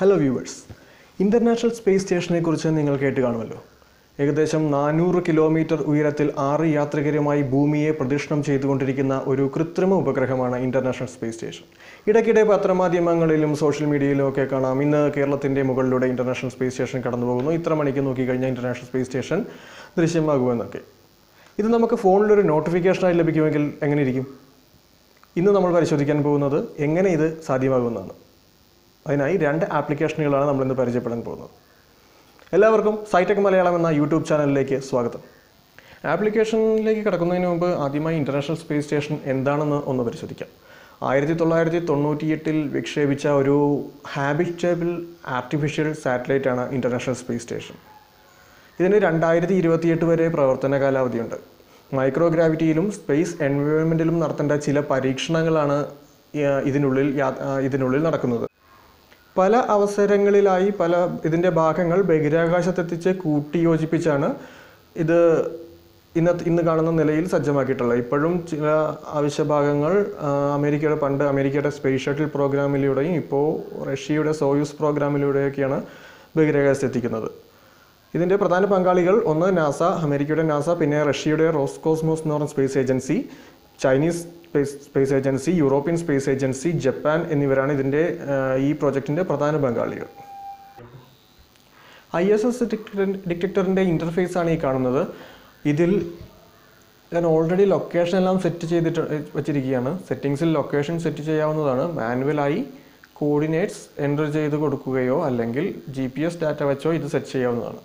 hello viewers international space സ്റ്റേഷനെ കുറിച്ച് നിങ്ങൾ കേട്ട് കാണുമല്ലോ ഏകദേശം നാനൂറ് കിലോമീറ്റർ ഉയരത്തിൽ ആറ് യാത്രികരുമായി ഭൂമിയെ പ്രദക്ഷിണം ചെയ്തുകൊണ്ടിരിക്കുന്ന ഒരു കൃത്രിമ ഉപഗ്രഹമാണ് ഇൻ്റർനാഷണൽ സ്പേസ് സ്റ്റേഷൻ ഇടയ്ക്കിടെ പത്രമാധ്യമങ്ങളിലും സോഷ്യൽ മീഡിയയിലും ഒക്കെ കാണാം ഇന്ന് കേരളത്തിൻ്റെ മുകളിലൂടെ ഇൻ്റർനാഷണൽ സ്പേസ് സ്റ്റേഷൻ കടന്നു പോകുന്നു ഇത്ര മണിക്ക് നോക്കിക്കഴിഞ്ഞാൽ ഇൻ്റർനാഷണൽ സ്പേസ് സ്റ്റേഷൻ ദൃശ്യമാകുമെന്നൊക്കെ ഇത് നമുക്ക് ഫോണിലൊരു നോട്ടിഫിക്കേഷനായി ലഭിക്കുമെങ്കിൽ എങ്ങനെ ഇരിക്കും ഇന്ന് നമ്മൾ പരിശോധിക്കാൻ പോകുന്നത് എങ്ങനെ ഇത് സാധ്യമാകുമെന്നാണ് അതിനായി രണ്ട് ആപ്ലിക്കേഷനുകളാണ് നമ്മളിന്ന് പരിചയപ്പെടാൻ പോകുന്നത് എല്ലാവർക്കും സൈടെക് മലയാളം എന്ന യൂട്യൂബ് ചാനലിലേക്ക് സ്വാഗതം ആപ്ലിക്കേഷനിലേക്ക് കിടക്കുന്നതിന് മുമ്പ് ആദ്യമായി ഇൻ്റർനാഷണൽ സ്പേസ് സ്റ്റേഷൻ എന്താണെന്ന് ഒന്ന് പരിശോധിക്കാം ആയിരത്തി തൊള്ളായിരത്തി തൊണ്ണൂറ്റിയെട്ടിൽ വിക്ഷേപിച്ച ഒരു ഹാബിറ്റബിൾ ആർട്ടിഫിഷ്യൽ സാറ്റലൈറ്റാണ് ഇൻ്റർനാഷണൽ സ്പേസ് സ്റ്റേഷൻ ഇതിന് രണ്ടായിരത്തി ഇരുപത്തിയെട്ട് വരെ പ്രവർത്തന കാലാവധിയുണ്ട് മൈക്രോഗ്രാവിറ്റിയിലും സ്പേസ് എൻവയോൺമെൻറ്റിലും നടത്തേണ്ട ചില പരീക്ഷണങ്ങളാണ് ആ, ഇതിനുള്ളിൽ യാ- ആ, ഇതിനുള്ളിൽ നടക്കുന്നത് പല അവസരങ്ങളിലായി പല ഇതിൻ്റെ ഭാഗങ്ങൾ ബഹിരാകാശത്തെത്തിച്ച് കൂട്ടിയോജിപ്പിച്ചാണ് ഇത് ഇന്ന് ഇന്ന് കാണുന്ന നിലയിൽ സജ്ജമാക്കിയിട്ടുള്ളത് ഇപ്പോഴും ചില ആവശ്യ ഭാഗങ്ങൾ ആ, അമേരിക്കയുടെ പണ്ട് അമേരിക്കയുടെ സ്പേസ് ഷട്ടിൽ പ്രോഗ്രാമിലൂടെയും ഇപ്പോൾ റഷ്യയുടെ സോയൂസ് പ്രോഗ്രാമിലൂടെയൊക്കെയാണ് ബഹിരാകാശത്തെത്തിക്കുന്നത് ഇതിൻ്റെ പ്രധാന പങ്കാളികൾ ഒന്ന് നാസ അമേരിക്കയുടെ നാസ പിന്നെ റഷ്യയുടെ റോസ്കോസ്മോസ് എന്ന് പറഞ്ഞ space agency Chinese space space agency European space agency Japan എന്നിവരാണ് ഇതിൻ്റെ ആ, ഈ പ്രോജക്റ്റിൻ്റെ പ്രധാന പങ്കാളികൾ ഐ എസ് എസ് ഡിറ്റക്ടറിൻ്റെ ഇൻ്റർഫേസ് ആണ് ഈ കാണുന്നത് ഇതിൽ ഞാൻ ഓൾറെഡി ലൊക്കേഷൻ എല്ലാം സെറ്റ് ചെയ്തിട്ട് വെച്ചിരിക്കുകയാണ് സെറ്റിങ്സിൽ ലൊക്കേഷൻ സെറ്റ് ചെയ്യാവുന്നതാണ് മാനുവലായി കോർഡിനേറ്റ്സ് എൻ്റർ ചെയ്ത് കൊടുക്കുകയോ അല്ലെങ്കിൽ ജി പി എസ് ഡാറ്റ വെച്ചോ ഇത് സെറ്റ് ചെയ്യാവുന്നതാണ്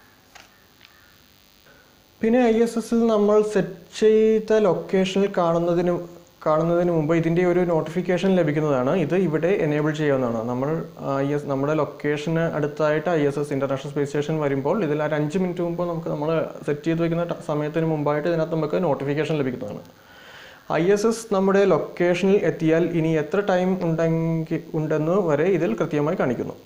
പിന്നെ ഐ എസ് എസിൽ നമ്മൾ സെറ്റ് ചെയ്ത ലൊക്കേഷനിൽ കാണുന്നതിന് കാണുന്നതിന് മുമ്പ് ഇതിൻ്റെ ഒരു നോട്ടിഫിക്കേഷൻ ലഭിക്കുന്നതാണ് ഇത് ഇവിടെ എനേബിൾ ചെയ്യാവുന്നതാണ് നമ്മൾ ഐ എസ് നമ്മുടെ ലൊക്കേഷന് അടുത്തായിട്ട് I S S international space station വരുമ്പോൾ ഇതിൽ ഒരു അഞ്ച് മിനിറ്റ് മുമ്പ് നമുക്ക് നമ്മൾ സെറ്റ് ചെയ്ത് വെക്കുന്ന ട- സമയത്തിന് മുമ്പായിട്ട് ഇതിനകത്ത് നമുക്ക് നോട്ടിഫിക്കേഷൻ ലഭിക്കുന്നതാണ് ഐ എസ് എസ് നമ്മുടെ ലൊക്കേഷനിൽ എത്തിയാൽ ഇനി എത്ര ടൈം ഉണ്ടെങ്കിൽ ഉണ്ടെന്ന് വരെ ഇതിൽ കൃത്യമായി കാണിക്കുന്നു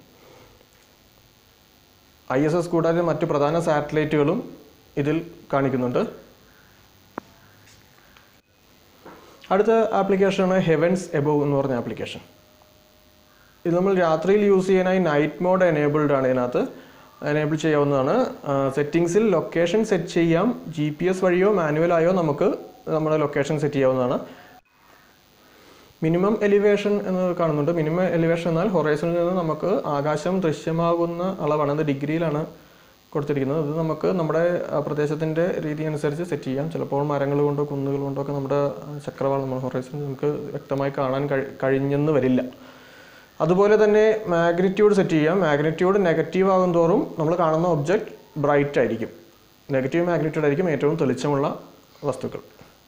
ഐ എസ് എസ് കൂടാതെ മറ്റു പ്രധാന സാറ്റലൈറ്റുകളും ഇതിൽ കാണിക്കുന്നുണ്ട് അടുത്ത ആപ്ലിക്കേഷനാണ് ഹെവൻസ് എബോവ് എന്ന് പറഞ്ഞ ആപ്ലിക്കേഷൻ ഇത് നമ്മൾ രാത്രിയിൽ യൂസ് ചെയ്യാനായി നൈറ്റ് മോഡ് എനേബിൾഡ് ആണ് ഇതിനകത്ത് എനേബിൾ ചെയ്യാവുന്നതാണ് സെറ്റിങ്സിൽ ലൊക്കേഷൻ സെറ്റ് ചെയ്യാം ജി പി എസ് വഴിയോ മാനുവലായോ നമുക്ക് നമ്മുടെ ലൊക്കേഷൻ സെറ്റ് ചെയ്യാവുന്നതാണ് മിനിമം എലിവേഷൻ എന്ന് കാണുന്നുണ്ട് മിനിമം എലിവേഷൻ എന്നാൽ ഹൊറൈസണിൽ നിന്ന് നമുക്ക് ആകാശം ദൃശ്യമാകുന്ന അളവാണ് അത് ഡിഗ്രിയിലാണ് കൊടുത്തിരിക്കുന്നത് ഇത് നമുക്ക് നമ്മുടെ ആ, പ്രദേശത്തിൻ്റെ രീതി അനുസരിച്ച് സെറ്റ് ചെയ്യാം ചിലപ്പോൾ മരങ്ങൾ കൊണ്ടോ കുന്നുകൾ കൊണ്ടോ ഒക്കെ നമ്മുടെ ആ, ചക്രവാളം നമ്മൾ ഹൊറൈസണിൽ നമുക്ക് വ്യക്തമായി കാണാൻ കഴി കഴിഞ്ഞെന്ന് വരില്ല അതുപോലെ തന്നെ മാഗ്നിറ്റ്യൂഡ് സെറ്റ് ചെയ്യാം മാഗ്നിറ്റ്യൂഡ് നെഗറ്റീവ് ആകും തോറും നമ്മൾ കാണുന്ന ഒബ്ജക്റ്റ് ബ്രൈറ്റ് ആയിരിക്കും നെഗറ്റീവ് മാഗ്നിറ്റ്യൂഡ് ആയിരിക്കും ഏറ്റവും തെളിച്ചമുള്ള വസ്തുക്കൾ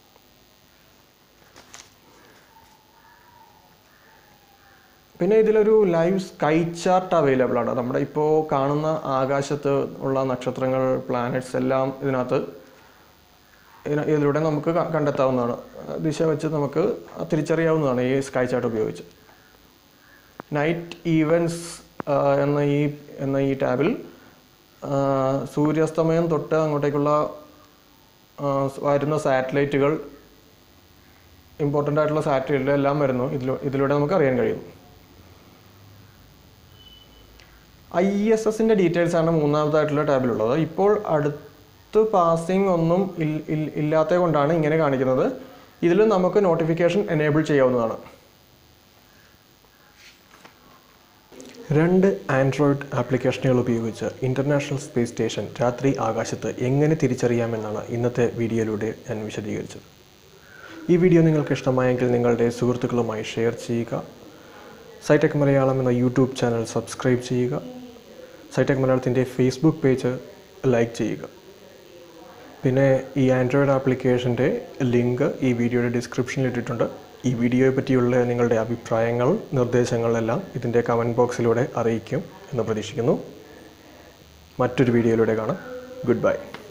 പിന്നെ ഇതിലൊരു ലൈവ് സ്കൈ ചാർട്ട് അവൈലബിൾ ആണ് നമ്മുടെ ഇപ്പോൾ കാണുന്ന ആകാശത്ത് ഉള്ള നക്ഷത്രങ്ങൾ പ്ലാനറ്റ്സ് എല്ലാം ഇതിനകത്ത് ഇതിന- ഇതിലൂടെ നമുക്ക് ക- കണ്ടെത്താവുന്നതാണ് ദിശ വെച്ച് നമുക്ക് തിരിച്ചറിയാവുന്നതാണ് ഈ സ്കൈ ചാർട്ട് ഉപയോഗിച്ച് നൈറ്റ് ഈവൻസ് എന്ന ഈ എന്ന ഈ ടാബിൽ ആ, സൂര്യാസ്തമയം തൊട്ട് അങ്ങോട്ടേക്കുള്ള ആ, വരുന്ന സാറ്റലൈറ്റുകൾ ഇമ്പോർട്ടൻ്റ് ആയിട്ടുള്ള സാറ്റലൈറ്റുകൾ എല്ലാം വരുന്നു ഇതിലൂ ഇതിലൂടെ നമുക്ക് അറിയാൻ കഴിയും ഐ എസ് എസിൻ്റെ ഡീറ്റെയിൽസ് ആണ് മൂന്നാമതായിട്ടുള്ള ടാബിലുള്ളത് ഇപ്പോൾ അടുത്ത് പാസിംഗ് ഒന്നും ഇൽ- ഇൽ- ഇല്ലാത്തത് കൊണ്ടാണ് ഇങ്ങനെ കാണിക്കുന്നത് ഇതിൽ നമുക്ക് നോട്ടിഫിക്കേഷൻ എനേബിൾ ചെയ്യാവുന്നതാണ് രണ്ട് ആൻഡ്രോയിഡ് ആപ്ലിക്കേഷനുകൾ ഉപയോഗിച്ച് ഇൻ്റർനാഷണൽ സ്പേസ് സ്റ്റേഷൻ രാത്രി ആകാശത്ത് എങ്ങനെ തിരിച്ചറിയാമെന്നാണ് ഇന്നത്തെ വീഡിയോയിലൂടെ ഞാൻ വിശദീകരിച്ചത് ഈ വീഡിയോ നിങ്ങൾക്ക് ഇഷ്ടമായെങ്കിൽ നിങ്ങളുടെ സുഹൃത്തുക്കളുമായി ഷെയർ ചെയ്യുക സൈടെക് മലയാളം എന്ന യൂട്യൂബ് ചാനൽ സബ്സ്ക്രൈബ് ചെയ്യുക സൈടെക് മലയാളത്തിൻ്റെ ഫേസ്ബുക്ക് പേജ് ലൈക്ക് ചെയ്യുക പിന്നെ ഈ ആൻഡ്രോയിഡ് ആപ്ലിക്കേഷൻ്റെ ലിങ്ക് ഈ വീഡിയോയുടെ ഡിസ്ക്രിപ്ഷനിൽ ഇട്ടിട്ടുണ്ട് ഈ വീഡിയോയെ പറ്റിയുള്ള നിങ്ങളുടെ അഭിപ്രായങ്ങൾ നിർദ്ദേശങ്ങളെല്ലാം ഇതിൻ്റെ കമൻറ്റ് ബോക്സിലൂടെ അറിയിക്കും എന്ന് പ്രതീക്ഷിക്കുന്നു മറ്റൊരു വീഡിയോയിലൂടെ കാണാം ഗുഡ് ബൈ